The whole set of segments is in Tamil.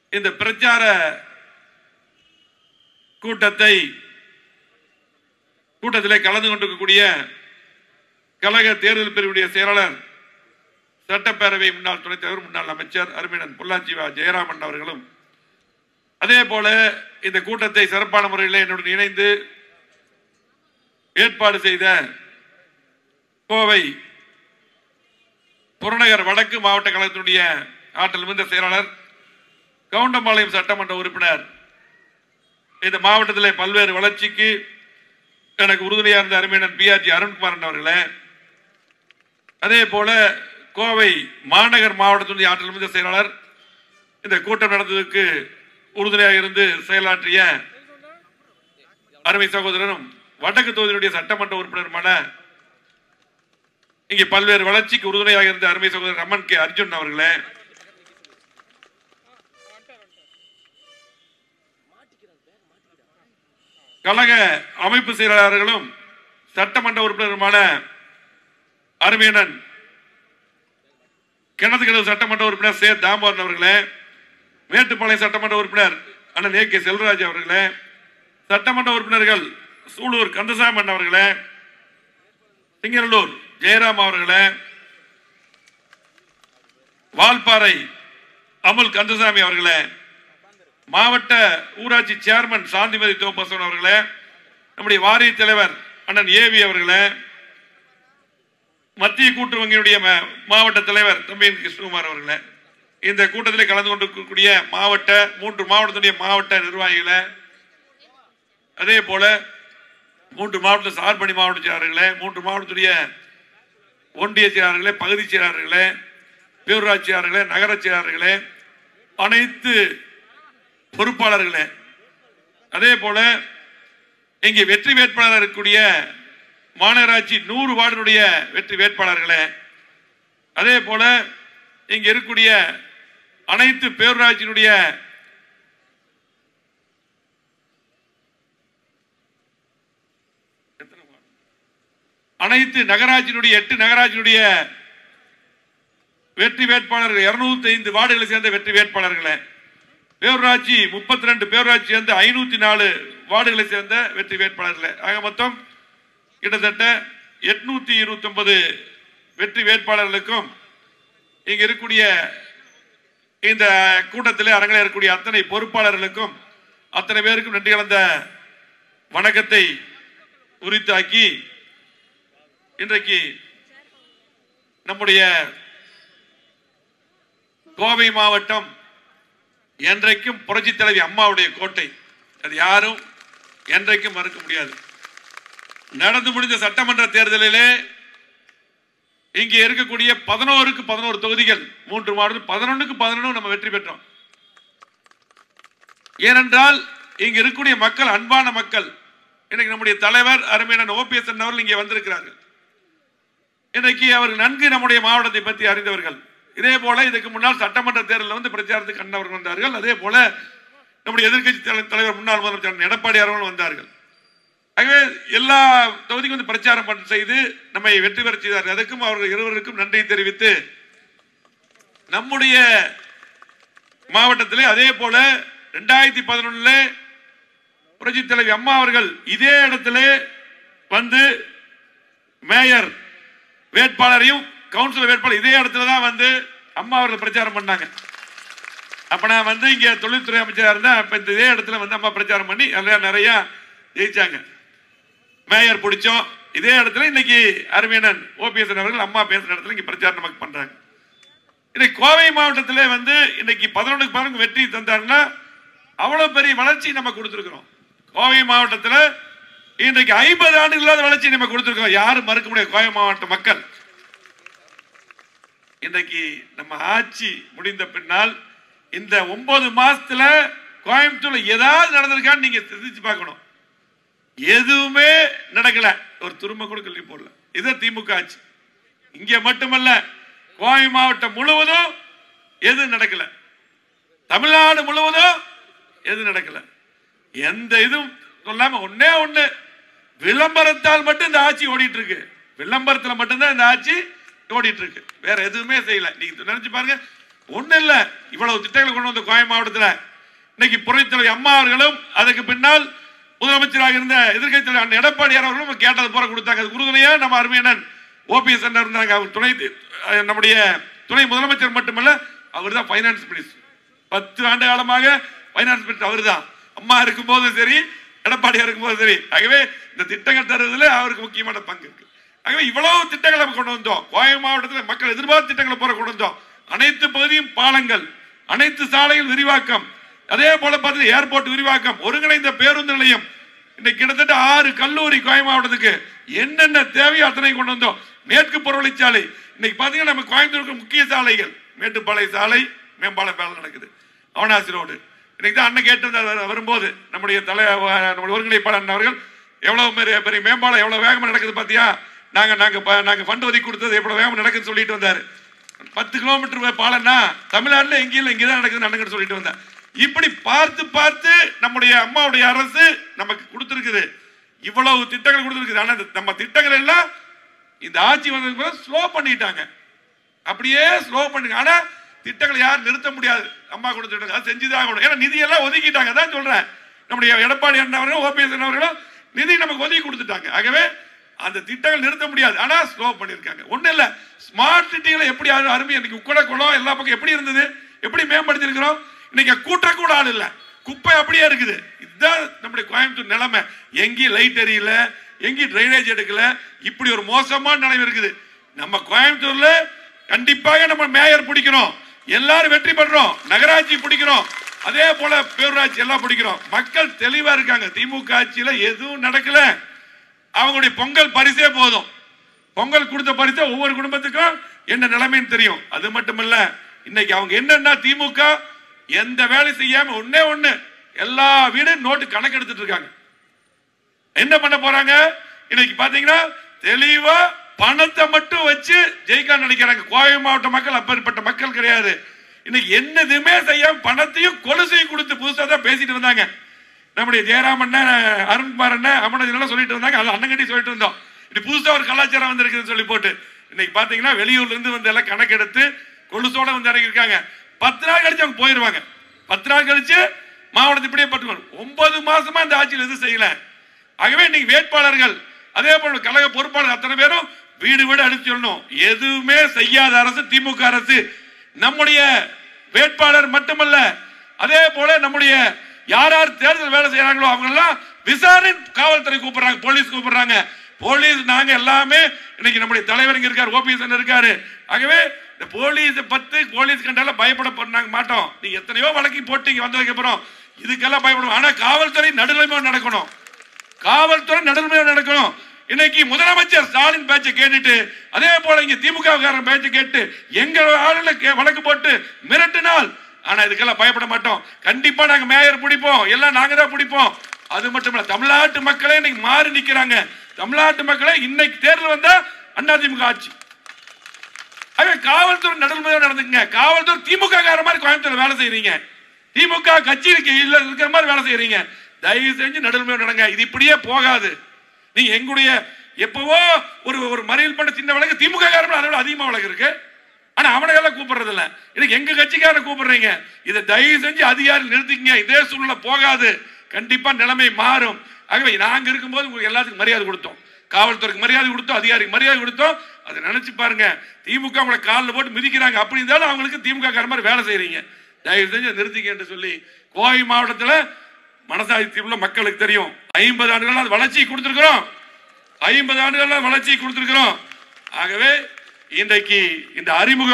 இந்த பிரச்சார கூட்டத்தை கூட்டத்திலே கலந்து கொண்டிருக்கக்கூடிய கழக தேர்தல் பிரிவுடைய செயலாளர் சட்டப்பேரவை முன்னாள் துணைத் தலைவர் முன்னாள் அமைச்சர் அருமையன் பொள்ளாச்சி வா. ஜெயராமன் அவர்களும் அதே போல இந்த கூட்டத்தை சிறப்பான முறையில் என்னுடன் இணைந்து ஏற்பாடு செய்த கோவை புறநகர் வடக்கு மாவட்ட கழகத்தினுடைய ஆற்றல் மிகுந்த செயலாளர் கவுண்டம்பாளையம் சட்டமன்ற உறுப்பினர் இந்த மாவட்டத்தில் பல்வேறு வளர்ச்சிக்கு எனக்கு உறுதுணையாக இருந்த அருமையன் பிஆர்ஜி அருண்குமாரன் அவர்களே அதே போல கோவை மாநகர் மாவட்டத்தினுடைய ஆற்றல் மிகுந்த செயலாளர் இந்த கூட்டம் நடந்ததற்கு உறுதுணையாக இருந்து செயலாற்றிய அருமை சகோதரரும் வடக்கு தொகுதியினுடைய சட்டமன்ற உறுப்பினருமான இங்கே பல்வேறு வளர்ச்சிக்கு உறுதுணையாக இருந்த அருமை சகோதரர் ரமன் கே அர்ஜுன் அவர்களே கழக அமைப்பு செயலாளர்களும் சட்டமன்ற உறுப்பினருமான அருமையனன் கிணத்துக்கிணறு சட்டமன்ற உறுப்பினர் சே தாமோதரன் அவர்களே மேட்டுப்பாளையம் சட்டமன்ற உறுப்பினர் அண்ணன் ஏ கே செல்வராஜ் அவர்களே சட்டமன்ற உறுப்பினர்கள் சூலூர் கந்தசாமன் அவர்களே சிங்கநல்லூர் ஜெயராம் அவர்களே வால்பாறை அமுல் கந்தசாமி அவர்களே மாவட்ட ஊராட்சி சேர்மன் சாந்திமதி தோப்பசன் அவர்களே நம்முடைய வாரிய தலைவர் அண்ணன் ஏவி அவர்களே மத்திய கூட்டு வங்கியுடைய ம- மாவட்ட தலைவர் தம்பி கிருஷ்ணகுமார் அவர்களே இந்த கூட்டத்தில் கலந்து கொண்டிருக்கக்கூடிய மாவட்ட மூன்று மாவட்டத்துடைய மாவட்ட நிர்வாகிகளே அதே போல மூன்று மாவட்ட சார்பணி மாவட்ட செயலாளர்களே மூன்று மாவட்டத்துடைய ஒன்றிய செயலாளர்களே பகுதி செயலாளர்களே பேரூராட்சி செயலாளர்களே நகர செயலாளர்களே அனைத்து பொறுப்பாளர்களே அதே போல இங்கே வெற்றி வேட்பாளர் இருக்கக்கூடிய மாநகராட்சி நூறு வார்டுடைய வெற்றி வேட்பாளர்களே அதே போல இங்க இருக்கக்கூடிய அனைத்து பேரூராட்சியினுடைய எத்தனை வார்டு? அனைத்து நகராட்சியினுடைய எட்டு நகராட்சியினுடைய வெற்றி வேட்பாளர்கள் இருநூத்தி ஐந்து வார்டுகளை சேர்ந்த வெற்றி வேட்பாளர்களே பேரூராட்சி முப்பத்தி ரெண்டு பேரூராட்சி சேர்ந்த ஐநூத்தி நாலு வார்டுகளை சேர்ந்த வெற்றி வேட்பாளர்களே ஆக மொத்தம் கிட்டத்தட்ட எட்நூத்தி இருபத்தி ஒன்பது வெற்றி வேட்பாளர்களுக்கும் இங்க இருக்கக்கூடிய இந்த கூட்டத்தில் அரங்கில் இருக்கக்கூடிய அத்தனை பொறுப்பாளர்களுக்கும் அத்தனை பேருக்கும் நன்றி கலந்த வணக்கத்தை உரித்தாக்கி இன்றைக்கு நம்முடைய கோவை மாவட்டம் என்றைக்கும் புரட்சி தலைவி அம்மாவுடைய கோட்டை அது யாரும் என்றைக்கும் மறுக்க முடியாது நடந்து முடிந்த சட்டமன்ற தேர்தலிலே இங்கே இருக்கக்கூடிய பதினோருக்கு பதினோரு தொகுதிகள் மூன்று மாவட்டம் பதினொன்னுக்கு பதினொன்று நம்ம வெற்றி பெற்றோம் ஏனென்றால் இங்க இருக்கக்கூடிய மக்கள் அன்பான மக்கள் இன்னைக்கு நம்முடைய தலைவர் அருமையான ஓபிஎஸ் அவர்கள் இங்கே வந்திருக்கிறார்கள் இன்னைக்கு அவர்கள் நன்கு நம்முடைய மாவட்டத்தை பற்றி அறிந்தவர்கள் இதே போல இதுக்கு முன்னால் சட்டமன்ற தேர்தலில் வந்து பிரச்சாரத்துக்கு அண்ணவர்கள் வந்தார்கள் அதே போல நம்முடைய எதிர்க்கட்சி தலை- தலைவர் முன்னாள் முதலமைச்சர் எடப்பாடி அவர்கள் வந்தார்கள் ஆகவே எல்லா தொகுதிக்கும் வந்து பிரச்சாரம் பண்ண செய்து நம்மை வெற்றி பெற செய்தார்கள் அதுக்கும் அவர்கள் இருவருக்கும் நன்றி தெரிவித்து நம்முடைய மாவட்டத்திலே அதே போல ரெண்டாயிரத்தி பதினொன்னுல புரட்சி தலைவி அம்மா அவர்கள் இதே இடத்திலே வந்து மேயர் வேட்பாளரையும் கவுன்சிலர் வேட்பாளர் இதே இடத்துல தான் வந்து அம்மா அவர்கள் பிரச்சாரம் பண்ணாங்க அப்ப நான் வந்து இங்க தொழில்துறை அமைச்சரா இருந்தேன் அப்ப இந்த இதே இடத்துல வந்து அம்மா பிரச்சாரம் பண்ணி எல்லாம் நிறைய ஜெயிச்சாங்க மேயர் பிடிச்சோம் இதே இடத்துல இன்னைக்கு அருமையனன் ஓபிஎஸ் அவர்கள் அம்மா பேசுற இடத்துல இங்க பிரச்சாரம் நமக்கு பண்றாங்க இன்னைக்கு கோவை மாவட்டத்திலே வந்து இன்னைக்கு பதினொன்றுக்கு பதினொன்று வெற்றி தந்தாங்கன்னா அவ்வளவு பெரிய வளர்ச்சி நம்ம கொடுத்துருக்கிறோம் கோவை மாவட்டத்தில் இன்றைக்கு ஐம்பது ஆண்டுகள் இல்லாத வளர்ச்சி நம்ம கொடுத்துருக்கோம் யாரும் மறுக்க முடியாது கோவை மாவட்ட மக்கள் இன்றைக்கு நம்ம ஆட்சி முடிந்த பின்னால் இந்த ஒன்பது மாசத்துல கோயம்புத்தூர்ல ஏதாவது நடந்திருக்கான்னு நீங்க சிந்திச்சு பார்க்கணும் எதுவுமே நடக்கல ஒரு துரும்ப கூட கல்வி போடல இது திமுக ஆட்சி இங்க மட்டுமல்ல கோவை மாவட்டம் முழுவதும் எது நடக்கல தமிழ்நாடு முழுவதும் எது நடக்கல எந்த இதுவும் சொல்லாம ஒண்ணே ஒண்ணு விளம்பரத்தால் மட்டும் இந்த ஆட்சி ஓடிட்டு இருக்கு விளம்பரத்துல மட்டும்தான் இந்த ஆட்சி ஓடிட்டு இருக்கு வேற எதுவுமே செய்யல நீங்க நினைச்சு பாருங்க ஒண்ணு இல்ல இவ்வளவு திட்டங்களை கொண்டு வந்த கோயம் மாவட்டத்தில் இன்னைக்கு புரட்சித்தலைவர் அம்மா அவர்களும் அதுக்கு பின்னால் முதலமைச்சராக இருந்த எதிர்க்கட்சி தலைவர் அண்ணன் எடப்பாடியார் அவர்களும் கேட்டது போல கொடுத்தாங்க அது உறுதுணையா நம்ம அருமையனன் ஓபிஎஸ் இருந்தாங்க அவர் துணை அஹ், நம்முடைய துணை முதலமைச்சர் மட்டுமல்ல அவர் தான் பைனான்ஸ் மினிஸ்டர் பத்து ஆண்டு காலமாக பைனான்ஸ் மினிஸ்டர் அவர் தான் அம்மா இருக்கும்போதும் சரி எடப்பாடியார் இருக்கும்போதும் சரி ஆகவே இந்த திட்டங்கள் தருவதில் அவருக்கு முக்கியமான பங்கு இருக்கு ஆகவே இவ்வளவு திட்டங்களை நம்ம கொண்டு வந்தோம் கோயம் மாவட்டத்தில் மக்கள் எதிர்பார்த்த திட்டங்களை போற கொண்டு வந்தோம் அனைத்து பகுதியும் பாலங்கள் அனைத்து சாலைகள் விரிவாக்கம் அதே போல பார்த்தீங்கன்னா ஏர்போர்ட் விரிவாக்கம் ஒருங்கிணைந்த பேருந்து நிலையம் இன்னைக்கு கிட்டத்தட்ட ஆறு கல்லூரி கோயம் மாவட்டத்துக்கு என்னென்ன தேவையோ அத்தனை கொண்டு வந்தோம் மேற்கு புறவழிச்சாலை இன்னைக்கு பாத்தீங்கன்னா நம்ம கோயம்புத்தூருக்கு முக்கிய சாலைகள் மேட்டுப்பாளைய சாலை மேம்பாலம் வேலை நடக்குது அவனாசி ரோடு இன்னைக்கு தான் அண்ணன் கேட்டு வந்தார் வரும்போது நம்முடைய தலை நம்முடைய ஒருங்கிணைப்பாளர் அண்ணன் அவர்கள் எவ்வளவு பெரிய பெரிய மேம்பாலம் எவ்வளவு வேகமா நடக்குது பாத்தியா நாங்க நாங்க ப- நாங்க ஃபண்ட் ஒதுக்கி கொடுத்தது எவ்வளவு வேகமா நடக்குதுன்னு சொல்லிட்டு வந்தாரு பத்து கிலோமீட்டர் பாலம்னா தமிழ்நாட்டுல எங்கேயும் இல்லை இங்கதான் நடக்குது நடக்குன்னு சொல்லிட்டு வந்தேன் இப்படி பார்த்து பார்த்து நம்முடைய அம்மாவுடைய அரசு நமக்கு கொடுத்திருக்குது இவ்வளவு திட்டங்கள் கொடுத்திருக்குது ஆனா இந்த நம்ம திட்டங்கள் எல்லாம் இந்த ஆட்சி வந்ததுக்கு ஸ்லோ பண்ணிட்டாங்க அப்படியே ஸ்லோ பண்ணுங்க ஆனா திட்டங்களை யாரும் நிறுத்த முடியாது அம்மா கொடுத்துட்டாங்க அது செஞ்சுதான் ஆகணும் ஏன்னா நிதி எல்லாம் ஒதுக்கிட்டாங்க அதான் சொல்றேன் நம்முடைய எடப்பாடி அண்ணா அவர்களும் ஓபிஎஸ் அண்ணா அவர்களும் நிதி நமக்கு ஒதுக்கி கொடுத்துட்டாங்க ஆகவே அந்த திட்டங்கள் நிறுத்த முடியாது ஆனா ஸ்லோ பண்ணிருக்காங்க ஒண்ணு இல்ல ஸ்மார்ட் சிட்டிகளை எப்படி அரு- அருமை இன்னைக்கு உக்கட குளம் எல்லா பக்கம் எப்படி இருந்தது எப்படி மேம்படுத்திருக்கிறோம் இன்னைக்கு கூட்ட கூட ஆள் இல்ல குப்பை அப்படியே இருக்குது இதுதான் நம்முடைய கோயம்புத்தூர் நிலைமை எங்கேயும் லைட் எரியல எங்கேயும் டிரைனேஜ் எடுக்கல இப்படி ஒரு மோசமான நிலைமை இருக்குது நம்ம கோயம்புத்தூர்ல கண்டிப்பாக நம்ம மேயர் பிடிக்கணும் எல்லாரும் வெற்றி பெறோம் நகராட்சி பிடிக்கிறோம் அதே போல பேரூராட்சி எல்லாம் பிடிக்கிறோம் மக்கள் தெளிவா இருக்காங்க திமுக ஆட்சியில எதுவும் நடக்கல அவங்களுடைய பொங்கல் பரிசே போதும் பொங்கல் கொடுத்த பரிசு ஒவ்வொரு குடும்பத்துக்கும் என்ன நிலைமைன்னு தெரியும் அது மட்டுமல்ல இன்னைக்கு அவங்க என்னன்னா திமுக எந்த வேலை செய்யாம ஒண்ணே ஒண்ணு எல்லா வீடும் நோட்டு கணக்கு எடுத்துட்டு இருக்காங்க என்ன பண்ண போறாங்க இன்னைக்கு பாத்தீங்கன்னா தெளிவா பணத்தை மட்டும் வச்சு ஜெயிக்க நினைக்கிறாங்க கோவை மாவட்ட மக்கள் அப்பேற்பட்ட மக்கள் கிடையாது இன்னைக்கு என்னதுமே செய்யாம பணத்தையும் கொலுசையும் கொடுத்து புதுசா தான் பேசிட்டு வந்தாங்க நம்முடைய ஜெயராம் அண்ணன் அருண்குமார் அண்ணன் அமனஜன் எல்லாம் சொல்லிட்டு இருந்தாங்க அது அண்ணங்கட்டி சொல்லிட்டு இருந்தோம் இது புதுசா ஒரு கலாச்சாரம் வந்திருக்குதுன்னு சொல்லி போட்டு இன்னைக்கு பாத்தீங்கன்னா வெளியூர்ல இருந்து வந்து எல்லாம் கணக்கெடுத்து கொலுசோட வந்து இறங்கியிருக்காங்க பத்து நாள் கழிச்சு அவங்க போயிருவாங்க பத்து நாள் கழிச்சு மாவட்டத்தை இப்படியே பட்டுக்கணும் ஒன்பது மாசமா இந்த ஆட்சியில் எதுவும் செய்யல ஆகவே இன்னைக்கு வேட்பாளர்கள் அதே போல கழக பொறுப்பாளர் அத்தனை பேரும் வீடு வீடு அடிச்சு சொல்லணும் எதுவுமே செய்யாத அரசு திமுக அரசு நம்முடைய வேட்பாளர் மட்டுமல்ல அதே போல நம்முடைய யார் யார் தேர்தல் வேலை செய்யறாங்களோ அவங்க எல்லாம் விசாரணை காவல்துறை கூப்பிடுறாங்க போலீஸ் கூப்பிடுறாங்க போலீஸ் நாங்க எல்லாமே இன்னைக்கு நம்முடைய தலைவர் இங்க இருக்காரு ஓபிஎஸ் இருக்காரு ஆகவே இந்த போலீஸ் பத்து போலீஸ் கண்டால பயப்பட பண்ணாங்க மாட்டோம் நீ எத்தனையோ வழக்கு போட்டீங்க வந்ததுக்கு அப்புறம் இதுக்கெல்லாம் பயப்படும் ஆனா காவல்துறை நடுநிலைமை நடக்கணும் காவல்துறை நடுநிலைமையா நடக்கணும் இன்னைக்கு முதலமைச்சர் ஸ்டாலின் பேச்சை கேட்டுட்டு அதே போல இங்க திமுக காரன் பேச்சை கேட்டு எங்க ஆளுல கே- வழக்கு போட்டு மிரட்டினால் ஆனா இதுக்கெல்லாம் பயப்பட மாட்டோம் கண்டிப்பா நாங்க மேயர் பிடிப்போம் எல்லாம் நாங்க தான் பிடிப்போம் அது மட்டும் இல்ல தமிழ்நாட்டு மக்களே இன்னைக்கு மாறி நிக்கிறாங்க தமிழ்நாட்டு மக்களே இன்னைக்கு தேர்தல் வந்தா அதிமுக ஆட்சி ஆகவே காவல்துறை நடுநிலைமையா நடந்துங்க காவல்துறை திமுக கார மாதிரி கோயம்புத்தூர் வேலை செய்றீங்க திமுக கட்சி இருக்கு இல்ல இருக்கிற மாதிரி வேலை செய்றீங்க தயவு செஞ்சு நடுநிலைமையா நடங்க இது இப்படியே போகாது நீங்க எங்களுடைய எப்பவோ ஒரு ஒரு மறியல் பண்ண சின்ன வழக்கு திமுக காரன் அதை விட அதிகமா வழக்கு இருக்கு ஆனா அவனையெல்லாம் கூப்பிடுறது இல்ல இதுக்கு எங்க கட்சிக்காரன் கூப்பிடுறீங்க இதை தயவு செஞ்சு அதிகாரி நிறுத்திக்கங்க இதே சூழ்நிலை போகாது கண்டிப்பா நிலைமை மாறும் ஆகவே நாங்க இருக்கும்போது உங்களுக்கு எல்லாத்துக்கும் மரியாதை கொடுத்தோம் காவல்துறைக்கு மரியாதை கொடுத்தோம் அதிகாரிக்கு மரியாதை கொடுத்தோம் அதை நினைச்சு பாருங்க திமுக உங்களை காலில் போட்டு மிதிக்கிறாங்க அப்படி இருந்தாலும் அவங்களுக்கு திமுக கார மாதிரி வேலை செய்றீங்க தயவு செஞ்சு அதை நிறுத்திக்க என்று சொல்லி கோவை மாவட்டத்துல மனசாட்சி உள்ள மக்களுக்கு தெரியும் ஐம்பது ஆண்டுகள் அது வளர்ச்சி கொடுத்திருக்கிறோம் ஐம்பது ஆண்டுகள் வளர்ச்சி கொடுத்திருக்கிறோம் ஆகவே இன்றைக்கு இந்த அறிமுக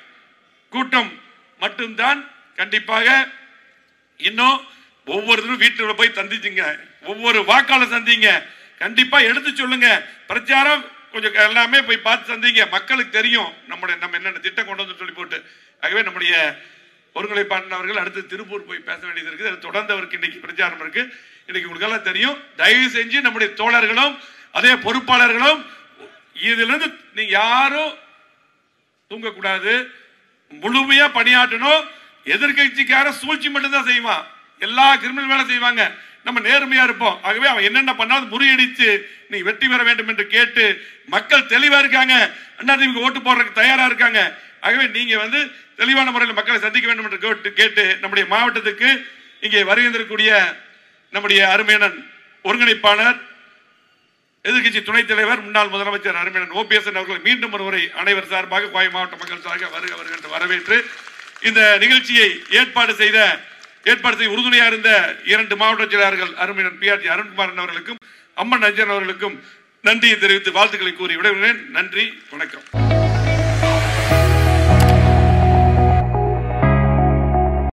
கூட்டம் மட்டும்தான் கண்டிப்பாக இன்னும் ஒவ்வொருத்தரும் வீட்டுல போய் சந்திச்சுங்க ஒவ்வொரு வாக்காளர் சந்திங்க கண்டிப்பா எடுத்து சொல்லுங்க பிரச்சாரம் கொஞ்சம் எல்லாமே போய் பார்த்து சந்திங்க மக்களுக்கு தெரியும் நம்முடைய நம்ம என்னென்ன திட்டம் கொண்டு வந்து சொல்லி போட்டு ஆகவே நம்முடைய ஒருங்கிணைப்பாளர் அவர்கள் அடுத்து திருப்பூர் போய் பேச வேண்டியது இருக்குது அது தொடர்ந்து அவருக்கு இன்னைக்கு பிரச்சாரம் இருக்கு இன்னைக்கு உங்களுக்கு எல்லாம் தெரியும் தயவு செஞ்சு நம்முடைய தோழர்களும் அதே பொறுப்பாளர்களும் இதிலிருந்து நீங்க யாரும் தூங்கக்கூடாது முழுமையா பணியாற்றணும் எதிர்கட்சிக்கார சூழ்ச்சி மட்டும்தான் செய்வான் எல்லா கிரிமினல் வேலை செய்வாங்க நம்ம நேர்மையா இருப்போம் ஆகவே அவன் என்னென்ன பண்ணாலும் முறியடிச்சு நீ வெற்றி பெற வேண்டும் என்று கேட்டு மக்கள் தெளிவா இருக்காங்க அதிமுக ஓட்டு போடுறதுக்கு தயாரா இருக்காங்க ஆகவே நீங்க வந்து தெளிவான முறையில் மக்களை சந்திக்க வேண்டும் என்று கேட்டு கேட்டு நம்முடைய மாவட்டத்துக்கு இங்கே வருகின்றக்கூடிய நம்முடைய அருமையனன் ஒருங்கிணைப்பாளர் எதிர்க்கட்சி துணைத் தலைவர் முன்னாள் முதலமைச்சர் அருமையன் ஓபிஎஸ் அவர்களை மீண்டும் ஒருமுறை அனைவர் சார்பாக கோவை மாவட்ட மக்கள் சார்பாக வருக வருக என்று வரவேற்று இந்த நிகழ்ச்சியை ஏற்பாடு செய்த ஏற்பாடு செய்ய உறுதுணையா இருந்த இரண்டு மாவட்ட செயலாளர்கள் Arumaiyan P R G Arunkumaran அவர்களுக்கும் அம்மன் அஞ்சன் அவர்களுக்கும் நன்றியை தெரிவித்து வாழ்த்துக்களை கூறி விடைபெறுகிறேன் நன்றி வணக்கம்